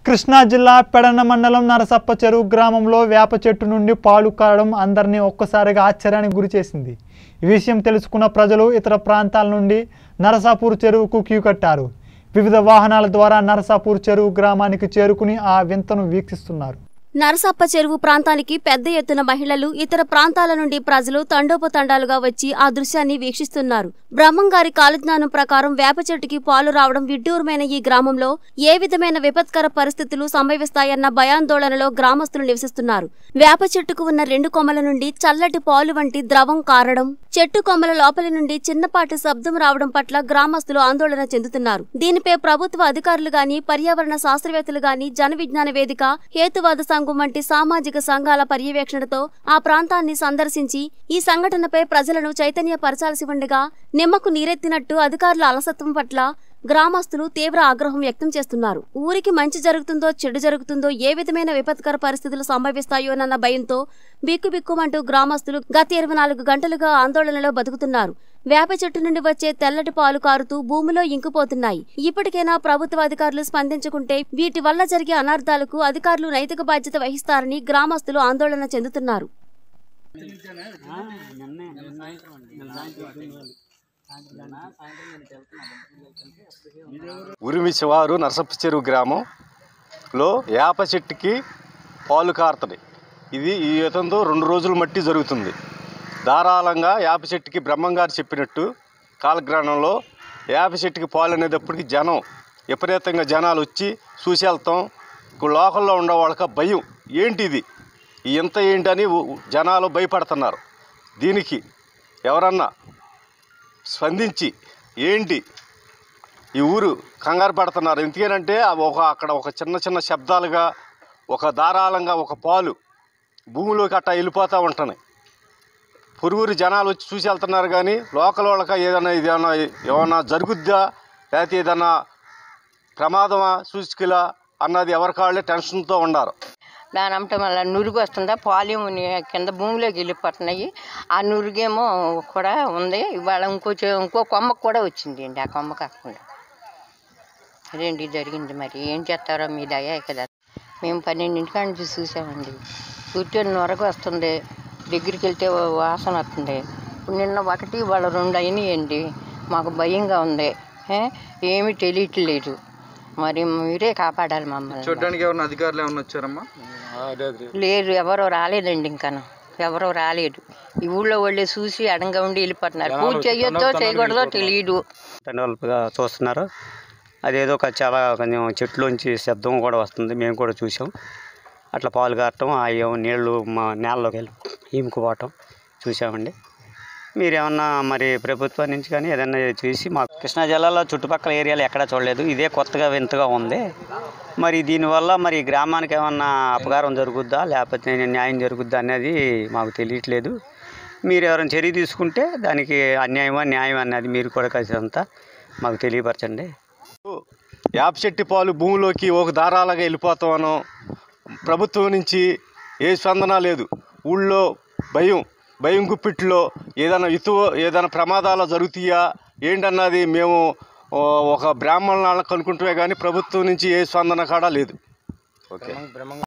కృష్ణా జిల్లా పెడన మండలం నరసప్ప చెరువు గ్రామంలో వేప చెట్టు నుండి పాలు కారడం అందరినీ ఒక్కసారిగా ఆశ్చర్యానికి గురిచేసింది ఈ విషయం తెలుసుకున్న ప్రజలు ఇతర ప్రాంతాల నుండి నరసాపూర్ చెరువుకు క్యూ కట్టారు వివిధ వాహనాల ద్వారా నరసాపూర్ చెరువు గ్రామానికి చేరుకుని ఆ వింతను వీక్షిస్తున్నారు నరసప్ప చెరువు ప్రాంతానికి పెద్ద ఎత్తున మహిళలు ఇతర ప్రాంతాల నుండి ప్రజలు తండోపతండాలుగా వచ్చి ఆ దృశ్యాన్ని వీక్షిస్తున్నారు బ్రహ్మంగారి కాలజ్ఞానం ప్రకారం వేప చెట్టుకి పాలు రావడం విడ్డూరమైన ఈ గ్రామంలో ఏ విధమైన విపత్కర పరిస్థితులు సంభవిస్తాయన్న భయాందోళనలో గ్రామస్తులు నివసిస్తున్నారు వేప చెట్టుకు ఉన్న రెండు కొమ్మల నుండి చల్లటి పాలు వంటి ద్రవం కారడం చెట్టు కొమ్మల లోపలి నుండి చిన్నపాటి శబ్దం రావడం పట్ల గ్రామస్తులు ఆందోళన చెందుతున్నారు దీనిపై ప్రభుత్వ అధికారులు గాని పర్యావరణ శాస్త్రవేత్తలు గాని జన విజ్ఞాన వేదిక హేతువాద సంఘం వంటి సామాజిక సంఘాల పర్యవేక్షణతో ఆ ప్రాంతాన్ని సందర్శించి ఈ సంఘటనపై ప్రజలను చైతన్యపరచాల్సి ఉండగా నిమ్మకు నీరెత్తినట్టు అధికారుల అలసత్వం పట్ల గ్రామస్తులు తీవ్ర ఆగ్రహం వ్యక్తం చేస్తున్నారు ఊరికి మంచి జరుగుతుందో చెడు జరుగుతుందో ఏ విధమైన విపత్కర పరిస్థితులు సంభవిస్తాయోనన్న భయంతో బిక్కుబిక్కుమంటూ గ్రామస్తులు గత ఇరవై నాలుగు గంటలుగా ఆందోళనలో బతుకుతున్నారు వేప చెట్టు నుండి వచ్చే తెల్లటి పాలు కారుతూ భూమిలో ఇంకిపోతున్నాయి ఇప్పటికైనా ప్రభుత్వ అధికారులు స్పందించుకుంటే వీటి వల్ల జరిగే అనర్థాలకు అధికారులు నైతిక బాధ్యత వహిస్తారని గ్రామస్తులు ఆందోళన చెందుతున్నారు ఉరిమి శివారు నరసప్ప చెరువు గ్రామంలో వేప చెట్టుకి పాలు కారుతుంది ఇది ఈ యుతంతో రెండు రోజులు మట్టి జరుగుతుంది ధారాళంగా వేప చెట్టుకి బ్రహ్మంగారు చెప్పినట్టు కాలగ్రహణంలో వేప చెట్టుకి పాలు అనేటప్పటికి జనం విపరీతంగా జనాలు వచ్చి చూసి వెళ్తాం ఇక్కడ లోకల్లో ఉండే వాళ్ళకి భయం ఏంటి ఇది ఈ ఇంత ఏంటి అని ఉ- జనాలు భయపడుతున్నారు దీనికి ఎవరన్నా స్పందించి ఏంటి ఈ ఊరు కంగారు పడుతున్నారు ఎందుకేనంటే అవి ఒక అక్కడ ఒక చిన్న చిన్న శబ్దాలుగా ఒక ధారాళంగా ఒక పాలు భూమిలోకి అట్టా వెళ్ళిపోతూ ఉంటున్నాయి పొరుగురు జనాలు వచ్చి చూసి వెళ్తున్నారు కానీ లోకల్ వాళ్ళకి ఏదైనా ఇదేమన్నా ఏమన్నా జరుగుద్దా లేకపోతే ఏదైనా ప్రమాదమా సూచికలా అన్నది ఎవరికాళ్ళే టెన్షన్తో ఉన్నారు దాని అమ్మటం వల్ల నురుగు వస్తుందా పాలు కింద భూమిలోకి వెళ్ళిపోతున్నాయి ఆ నురుగేమో కూడా ఉంది ఇవాళ ఇంకో చె- ఇంకో కొమ్మకు కూడా వచ్చింది అండి ఆ కొమ్మ కాకుండా అదేంటి జరిగింది మరి ఏం చేస్తారో మీ దయ కదా మేము పన్నెండింటికాడ నుంచి చూసామండి కూర్చొని నొరగ వస్తుంది దగ్గరికి వెళ్తే వాసన వస్తుంది ఇప్పుడు నిన్న ఒకటి వాళ్ళ రెండు అయినాయండి మాకు భయంగా ఉంది ఏ? ఏమీ తెలియట్లేదు మరి మీరే కాపాడాలి మమ్మల్ని చూడడానికి ఎవరైనా అధికారులు ఏమైనా వచ్చారమ్మా లేరు ఎవరో రాలేదండి ఇంకాను ఎవరో రాలేదు ఈ ఊళ్ళో వాళ్ళే చూసి అడంగా ఉండి వెళ్ళిపోతున్నారు పూజ చేయొద్దో చేయకూడదో తెలియదు తండ్రులుగా చూస్తున్నారు అదేదో ఒక చాలా కొంచెం చెట్లోంచి శబ్దం కూడా వస్తుంది మేము కూడా చూసాం అట్లా పాలు కారటం ఆ ఏమో నీళ్లు మా నేలలోకి వెళ్ళి ఈముకుపోవటం చూసామండి మీరేమన్నా మరి ప్రభుత్వం నుంచి కానీ ఏదైనా చూసి మాకు కృష్ణా జిల్లాలో చుట్టుపక్కల ఏరియాలు ఎక్కడా చూడలేదు ఇదే కొత్తగా వింతగా ఉంది మరి దీనివల్ల మరి గ్రామానికి ఏమన్నా అపకారం జరుగుద్దా లేకపోతే న్యాయం జరుగుద్దా అనేది మాకు తెలియట్లేదు మీరు ఎవరైనా చర్య తీసుకుంటే దానికి అన్యాయమా న్యాయం అన్నది మీరు కూడా కలిసినంత మాకు తెలియపరచండి వేప చెట్టు పాలు భూమిలోకి ఒక దారాలుగా వెళ్ళిపోతామనో ప్రభుత్వం నుంచి ఏ స్పందన లేదు ఊళ్ళో భయం భయం గుప్పిట్లో ఏదైనా ఇతు ఏదైనా ప్రమాదాలు జరుగుతాయా ఏంటన్నది మేము ఓ, ఒక బ్రాహ్మణుల కనుక్కుంటే కానీ ప్రభుత్వం నుంచి ఏ స్పందన కాడా లేదు ఓకే